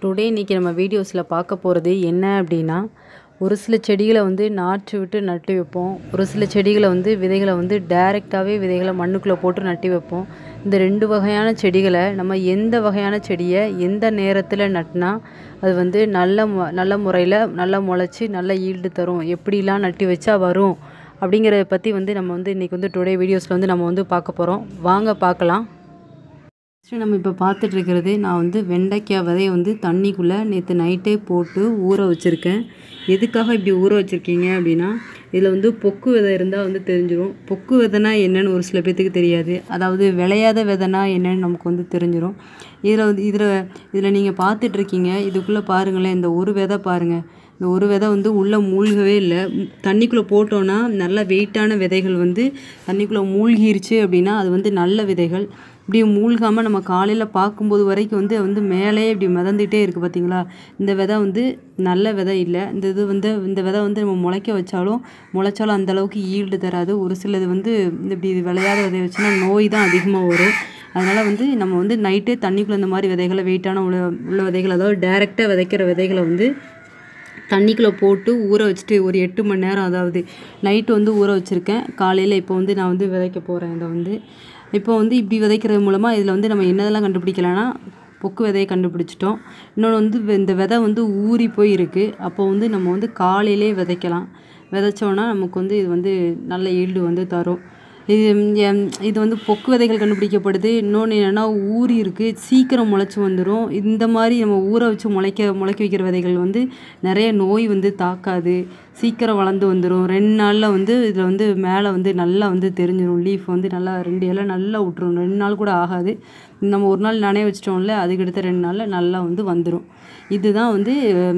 today இன்றைக்கி நம்ம வீடியோஸில் பார்க்க போகிறது என்ன அப்படின்னா ஒரு சில செடிகளை வந்து நாற்று விட்டு நட்டு வைப்போம் ஒரு சில செடிகளை வந்து விதைகளை வந்து டைரெக்டாகவே விதைகளை மண்ணுக்குள்ளே போட்டு நட்டி வைப்போம் இந்த ரெண்டு வகையான செடிகளை நம்ம எந்த வகையான செடியை எந்த நேரத்தில் நட்டினா அது வந்து நல்ல மு நல்ல முறையில் நல்லா முளைச்சி நல்ல ஈல்டு தரும் எப்படிலாம் நட்டி வச்சா வரும் அப்படிங்கிறத பற்றி வந்து நம்ம வந்து இன்றைக்கி வந்து டுடே வீடியோஸில் வந்து நம்ம வந்து பார்க்க போகிறோம் வாங்க பார்க்கலாம் ஃபஸ்ட்டு நம்ம இப்போ பார்த்துட்டு இருக்கிறது நான் வந்து வெண்டைக்காய் விதையை வந்து தண்ணிக்குள்ளே நேற்று நைட்டே போட்டு ஊற வச்சுருக்கேன் எதுக்காக இப்படி ஊற வச்சுருக்கீங்க அப்படின்னா இதில் வந்து பொக்கு விதை இருந்தால் வந்து தெரிஞ்சிடும் பொக்கு விதைனா என்னன்னு ஒரு சில பேர்த்துக்கு தெரியாது அதாவது விளையாத விதைனா என்னன்னு நமக்கு வந்து தெரிஞ்சிடும் இதில் வந்து இதில் இதில் நீங்கள் பார்த்துட்ருக்கீங்க இதுக்குள்ளே பாருங்களேன் இந்த ஒரு விதை பாருங்கள் இந்த ஒரு விதை வந்து உள்ளே மூழ்கவே இல்லை தண்ணிக்குள்ளே போட்டோன்னா நல்ல வெயிட்டான விதைகள் வந்து தண்ணிக்குள்ளே மூழ்கிருச்சு அப்படின்னா அது வந்து நல்ல விதைகள் இப்படி மூழ்காமல் நம்ம காலையில் பார்க்கும்போது வரைக்கும் வந்து வந்து மேலே இப்படி மிதந்துகிட்டே இருக்குது பார்த்தீங்களா இந்த விதை வந்து நல்ல விதை இல்லை இந்த இது வந்து இந்த விதை வந்து நம்ம முளைக்க வச்சாலும் முளைச்சாலும் அந்தளவுக்கு ஈல்டு தராது ஒரு சிலது வந்து இந்த இப்படி இது விளையாத விதைய வச்சுன்னா நோய் தான் அதிகமாக வரும் அதனால் வந்து நம்ம வந்து நைட்டே தண்ணிக்குள்ளே இந்த மாதிரி விதைகளை வெயிட்டான உள்ள உள்ள விதைகள் அதாவது டேரெக்டாக விதைக்கிற விதைகளை வந்து தண்ணிக்குள்ளே போட்டு ஊற வச்சுட்டு ஒரு எட்டு மணி நேரம் அதாவது நைட்டு வந்து ஊற வச்சுருக்கேன் காலையில் இப்போ வந்து நான் வந்து விதைக்க போகிறேன் இதை வந்து இப்போ வந்து இப்படி விதைக்கிறது மூலமாக இதில் வந்து நம்ம என்னதெல்லாம் கண்டுபிடிக்கலாம்னா பொக்கு விதையை கண்டுபிடிச்சிட்டோம் இன்னொன்று வந்து இந்த விதை வந்து ஊறி போய் இருக்குது அப்போ வந்து நம்ம வந்து காலையிலே விதைக்கலாம் விதைச்சோன்னா நமக்கு வந்து இது வந்து நல்ல ஈல்டு வந்து தரும் இது இது வந்து பொக்கு விதைகள் கண்டுபிடிக்கப்படுது இன்னொன்று என்னென்னா ஊறி இருக்குது சீக்கிரம் முளைச்சி வந்துடும் இந்த மாதிரி நம்ம ஊற வச்சு முளைக்க முளைக்க வைக்கிற விதைகள் வந்து நிறைய நோய் வந்து தாக்காது சீக்கிரம் வளர்ந்து வந்துடும் ரெண்டு நாளில் வந்து இதில் வந்து மேலே வந்து நல்லா வந்து தெரிஞ்சிடும் லீஃப் வந்து நல்லா ரெண்டு இலை நல்லா விட்டுரும் ரெண்டு நாள் கூட ஆகாது நம்ம ஒரு நாள் நனைய வச்சிட்டோம்ல அதுக்கடுத்த ரெண்டு நாளில் நல்லா வந்து வந்துடும் இதுதான் வந்து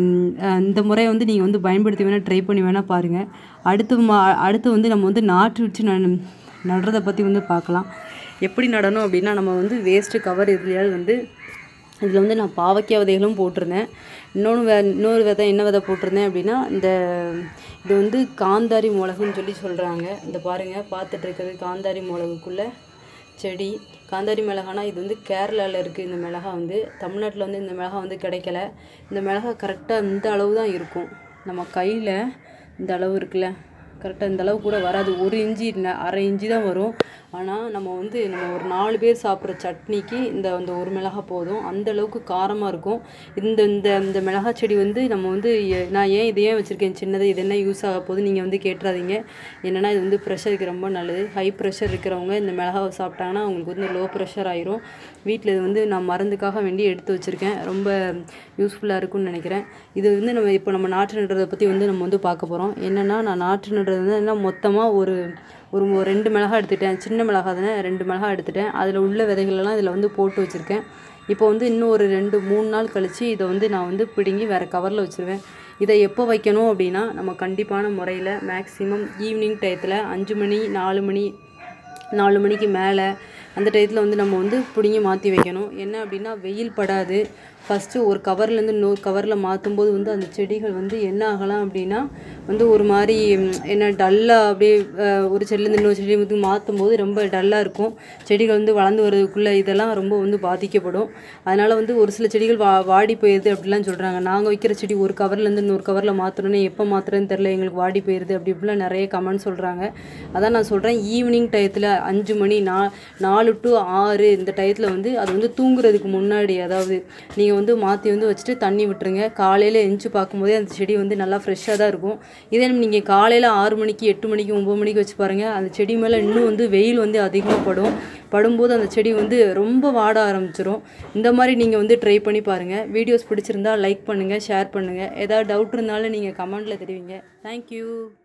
இந்த முறையை வந்து நீங்கள் வந்து பயன்படுத்தி வேணால் ட்ரை பண்ணி வேணால் பாருங்கள் அடுத்து மா அடுத்து வந்து நம்ம வந்து நாற்று வச்சு நான் நடுறதை பற்றி வந்து பார்க்கலாம் எப்படி நடணும் அப்படின்னா நம்ம வந்து வேஸ்ட்டு கவர் இதுலையாவது வந்து இதில் வந்து நான் பாவக்காய் விதைகளும் போட்டிருந்தேன் இன்னொன்று வே இன்னொரு விதை என்ன விதை போட்டிருந்தேன் அப்படின்னா இந்த இது வந்து காந்தாரி மிளகுன்னு சொல்லி சொல்கிறாங்க இந்த பாருங்கள் பார்த்துட்டு இருக்கிறது காந்தாரி மிளகுக்குள்ளே செடி காந்தாரி மிளகானா இது வந்து கேரளாவில் இருக்குது இந்த மிளகா வந்து தமிழ்நாட்டில் வந்து இந்த மிளகா வந்து கிடைக்கல இந்த மிளகா கரெக்டாக இந்த அளவு தான் இருக்கும் நம்ம கையில் இந்த அளவு இருக்குல்ல கரெக்டாக இந்த அளவு கூட வராது ஒரு இஞ்சி இல்லை அரை இஞ்சி தான் வரும் ஆனால் நம்ம வந்து நம்ம ஒரு நாலு பேர் சாப்பிட்ற சட்னிக்கு இந்த அந்த ஒரு மிளகா போதும் அந்த அளவுக்கு காரமாக இருக்கும் இந்த இந்த இந்த மிளகா செடி வந்து நம்ம வந்து நான் ஏன் இதை ஏன் வச்சுருக்கேன் சின்னது இது என்ன யூஸ் ஆக போகுது நீங்கள் வந்து கேட்டுறாதீங்க என்னென்னா இது வந்து ப்ரெஷருக்கு ரொம்ப நல்லது ஹை ப்ரெஷர் இருக்கிறவங்க இந்த மிளகாவை சாப்பிட்டாங்கன்னா அவங்களுக்கு வந்து லோ ப்ரெஷர் ஆயிரும் வீட்டில் இது வந்து நான் மருந்துக்காக வேண்டி எடுத்து வச்சுருக்கேன் ரொம்ப யூஸ்ஃபுல்லாக இருக்கும்னு நினைக்கிறேன் இது வந்து நம்ம இப்போ நம்ம நாற்று நடுறதை பற்றி வந்து நம்ம வந்து பார்க்க போகிறோம் என்னென்னா நான் நாற்று நடுறது வந்து என்ன மொத்தமாக ஒரு ஒரு ரெண்டு மிளகா எடுத்துட்டேன் சின்ன மிளகா தானே ரெண்டு மிளகா எடுத்துட்டேன் அதில் உள்ள விதைகளெல்லாம் இதில் வந்து போட்டு வச்சுருக்கேன் இப்போ வந்து இன்னும் ஒரு ரெண்டு மூணு நாள் கழித்து இதை வந்து நான் வந்து பிடுங்கி வேறு கவரில் வச்சுருவேன் இதை எப்போ வைக்கணும் அப்படின்னா நம்ம கண்டிப்பான முறையில் மேக்ஸிமம் ஈவினிங் டயத்தில் அஞ்சு மணி நாலு மணி நாலு மணிக்கு மேலே அந்த டயத்தில் வந்து நம்ம வந்து பிடுங்கி மாற்றி வைக்கணும் என்ன அப்படின்னா வெயில் படாது ஃபஸ்ட்டு ஒரு கவர்லேருந்து இன்னொரு கவரில் மாற்றும் போது வந்து அந்த செடிகள் வந்து என்ன ஆகலாம் அப்படின்னா வந்து ஒரு மாதிரி என்ன டல்லாக அப்படியே ஒரு செடிலேருந்து இன்னொரு செடி வந்து மாற்றும் போது ரொம்ப டல்லாக இருக்கும் செடிகள் வந்து வளர்ந்து வர்றதுக்குள்ளே இதெல்லாம் ரொம்ப வந்து பாதிக்கப்படும் அதனால் வந்து ஒரு சில செடிகள் வா வாடி போயிடுது அப்படிலாம் சொல்கிறாங்க நாங்கள் வைக்கிற செடி ஒரு கவர்லேருந்து இன்னொரு கவரில் மாற்றணுன்னே எப்போ மாற்றுறதுன்னு தெரில எங்களுக்கு வாடி போயிடுது அப்படி இப்படிலாம் நிறைய கமெண்ட் சொல்கிறாங்க அதான் நான் சொல்கிறேன் ஈவினிங் டயத்தில் அஞ்சு மணி நா நாலு டு ஆறு இந்த டயத்தில் வந்து அது வந்து தூங்குறதுக்கு முன்னாடி அதாவது நீங்கள் நீங்கள் வந்து மாற்றி வந்து வச்சுட்டு தண்ணி விட்டுருங்க காலையில் எஞ்சி பார்க்கும்போதே அந்த செடி வந்து நல்லா ஃப்ரெஷ்ஷாக தான் இருக்கும் இதே நீங்கள் காலையில் ஆறு மணிக்கு எட்டு மணிக்கு ஒம்பது மணிக்கு வச்சு பாருங்கள் அந்த செடி மேலே இன்னும் வந்து வெயில் வந்து அதிகமாக படும் படும்போது அந்த செடி வந்து ரொம்ப வாட ஆரம்பிச்சிடும் இந்த மாதிரி நீங்கள் வந்து ட்ரை பண்ணி பாருங்கள் வீடியோஸ் பிடிச்சிருந்தா லைக் பண்ணுங்கள் ஷேர் பண்ணுங்கள் ஏதாவது டவுட் இருந்தாலும் நீங்கள் கமெண்ட்டில் தெரிவிங்க தேங்க்யூ